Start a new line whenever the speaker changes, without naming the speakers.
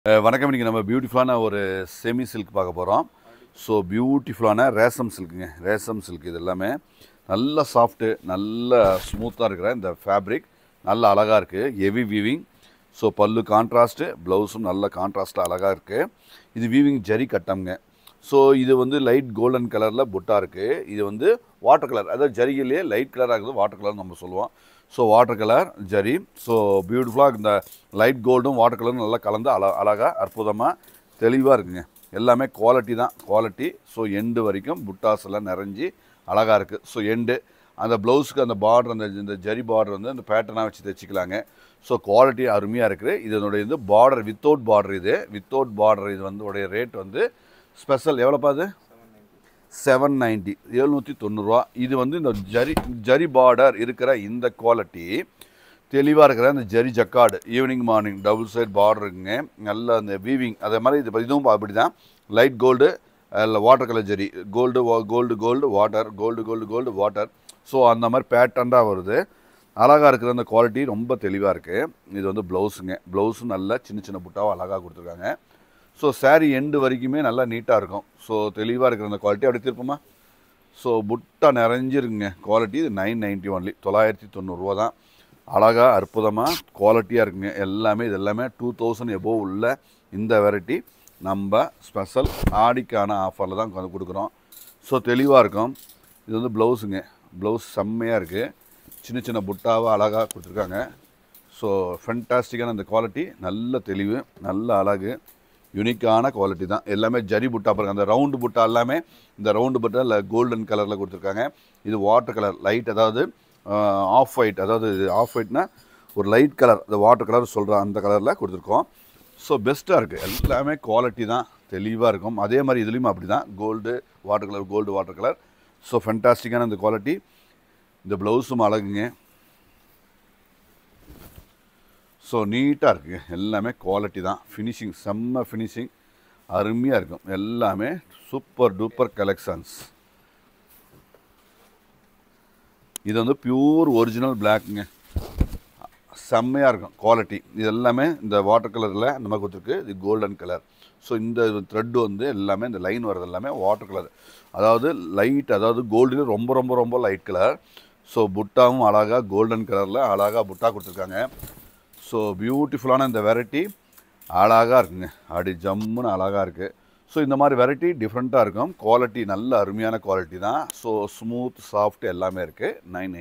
அஹ் வணக்கம் இன்றைக்கி நம்ம பியூட்டிஃபுல்லான ஒரு செமி சில்க் பார்க்க போகிறோம் ஸோ பியூட்டிஃபுல்லான ரேசம் சில்க்குங்க ரேசம் சில்க் இது எல்லாமே நல்ல சாஃப்ட்டு நல்ல ஸ்மூத்தாக இருக்கிற இந்த ஃபேப்ரிக் நல்ல அழகாக இருக்குது heavy weaving so pallu contrast ப்ளவுஸும் நல்ல கான்ட்ராஸ்ட்டாக அழகாக இருக்குது இது வீவிங் ஜரி கட்டம்ங்க ஸோ இது வந்து லைட் கோல்டன் கலரில் புட்டா இருக்குது இது வந்து வாட்டர் கலர் அதாவது ஜரிகிலேயே லைட் கலராக இருக்குது வாட்டர் கலர் நம்ம சொல்லுவோம் so water colour zari so பியூட்டிஃபுல்லாக இந்த லைட் கோல்டும் வாட்டர் கலரும் நல்லா கலந்து அழ அழகாக அற்புதமாக தெளிவாக இருக்குங்க எல்லாமே குவாலிட்டி தான் குவாலிட்டி ஸோ எண்டு வரைக்கும் புட்டாஸ் எல்லாம் நிறைஞ்சி அழகாக இருக்குது ஸோ எண்டு அந்த ப்ளவுஸுக்கு அந்த பார்டர் அந்த இந்த ஜரி பார்டர் வந்து அந்த பேட்டர்னாக வச்சு தைச்சிக்கலாங்க ஸோ குவாலிட்டி அருமையாக இருக்குது இதனுடைய இது பார்டர் வித்தவுட் பார்டர் இது வித்தவுட் பார்டர் இது வந்து உடைய ரேட் வந்து ஸ்பெஷல் எவ்வளோப்பா அது செவன் நைன்ட்டி எழுநூற்றி தொண்ணூறுரூவா இது வந்து இந்த ஜரி ஜரி பார்டர் இருக்கிற இந்த குவாலிட்டி தெளிவாக இருக்கிற இந்த zari jacquard evening morning double side border இருக்குங்க நல்ல அந்த வீவிங் அதே மாதிரி இது இதுவும் அப்படி தான் லைட் கோல்டு இல்லை water colour zari gold gold gold water gold gold gold water so அந்த மாதிரி பேட்டர்னாக வருது அழகாக இருக்கிற அந்த குவாலிட்டி ரொம்ப தெளிவாக இருக்குது இது வந்து ப்ளவுஸுங்க ப்ளவுஸும் நல்லா சின்ன சின்ன புட்டாவை அழகாக கொடுத்துருக்காங்க ஸோ saree எண்டு வரைக்குமே நல்லா நீட்டாக இருக்கும் ஸோ தெளிவாக இருக்கிற அந்த குவாலிட்டி அப்படி திருப்பமா ஸோ புட்டா நிறைஞ்சிருக்குங்க குவாலிட்டி இது நைன் நைன்ட்டி ஒன்லி தொள்ளாயிரத்தி தொண்ணூறுரூவா தான் அழகாக அற்புதமாக குவாலிட்டியாக இருக்குங்க எல்லாமே இது எல்லாமே டூ தௌசண்ட் எபோவ் உள்ள இந்த வெரைட்டி நம்ம ஸ்பெஷல் ஆடிக்கான ஆஃபரில் தான் கொண்டு கொடுக்குறோம் ஸோ தெளிவாக இருக்கும் இது வந்து ப்ளவுஸுங்க ப்ளவுஸ் செம்மையாக இருக்குது சின்ன சின்ன புட்டாவை அழகாக கொடுத்துருக்காங்க ஸோ ஃபென்டாஸ்டிக்கான இந்த குவாலிட்டி நல்ல தெளிவு நல்ல அழகு யூனிக்கான குவாலிட்டி தான் எல்லாமே ஜரி புட்டா பாருங்க அந்த ரவுண்டு புட்டா எல்லாமே இந்த ரவுண்டு புட்டா இல்லை கோல்டன் கலரில் கொடுத்துருக்காங்க இது வாட்டர் கலர் லைட் அதாவது ஆஃப் ஒயிட் அதாவது இது ஆஃப் ஒயிட்னா ஒரு லைட் கலர் அந்த வாட்டர் கலர் சொல்கிற அந்த கலரில் கொடுத்துருக்கோம் ஸோ பெஸ்ட்டாக இருக்குது எல்லாமே குவாலிட்டி தான் தெளிவாக இருக்கும் அதே மாதிரி இதுலேயும் அப்படி தான் gold water colour gold water colour so ஃபென்டாஸ்டிக்கான இந்த குவாலிட்டி இந்த ப்ளவுஸும் அழகுங்க ஸோ நீட்டாக இருக்குங்க எல்லாமே குவாலிட்டி தான் ஃபினிஷிங் செம்ம ஃபினிஷிங் அருமையாக இருக்கும் எல்லாமே சூப்பர் டூப்பர் கலெக்ஷன்ஸ் இது வந்து பியூர் ஒரிஜினல் பிளாக்குங்க செம்மையாக இருக்கும் குவாலிட்டி இது எல்லாமே இந்த வாட்டர் கலரில் நம்ம கொடுத்துருக்கு இது கோல்டன் கலர் ஸோ இந்த த்ரெட் வந்து எல்லாமே இந்த லைன் வர்றது எல்லாமே வாட்டர் கலர் அதாவது லைட் அதாவது கோல்டுல ரொம்ப ரொம்ப ரொம்ப லைட் கலர் ஸோ புட்டாவும் அழகாக கோல்டன் கலரில் அழகாக புட்டா கொடுத்துருக்காங்க ஸோ பியூட்டிஃபுல்லான இந்த வெரைட்டி அழகாக இருக்குங்க அப்படி ஜம்முன்னு அழகாக இருக்குது ஸோ இந்த மாதிரி வெரைட்டி டிஃப்ரெண்ட்டாக இருக்கும் குவாலிட்டி நல்ல அருமையான குவாலிட்டி தான் ஸோ ஸ்மூத் சாஃப்ட் எல்லாமே இருக்குது நைன்